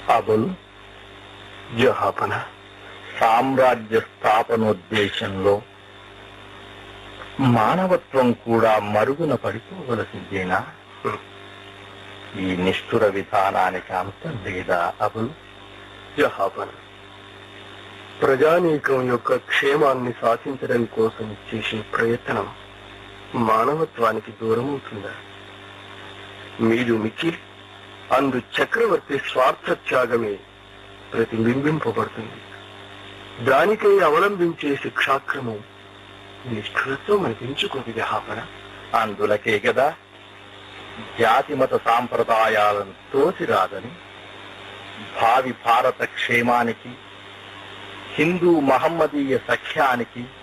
అబుల్ జహాపన సామ్రాజ్య స్థాపనోద్దేశంలో మానవత్వం కూడా మరుగున పడిపోవలసిందేనా ఈ నిష్ఠుర విధానానికి అంతం లేదా అబుల్ జహాపన ప్రజానీకం యొక్క క్షేమాన్ని సాధించడం కోసం చేసే ప్రయత్నం మానవత్వానికి దూరమవుతుందా మీరు మిక్కిలి అందు చక్రవర్తి స్వార్థ త్యాగమే ప్రతిబింబింపబడుతుంది దానికై అవలంబించే శిక్షాక్రమం నిష్ఠురత్వం అనిపించుకుంది జహాపన అందులకే గదా జాతి మత సాంప్రదాయాలను తోసిరాదని భావి భారత క్షేమానికి హిందూ మహమ్మదీయ సఖ్యానికి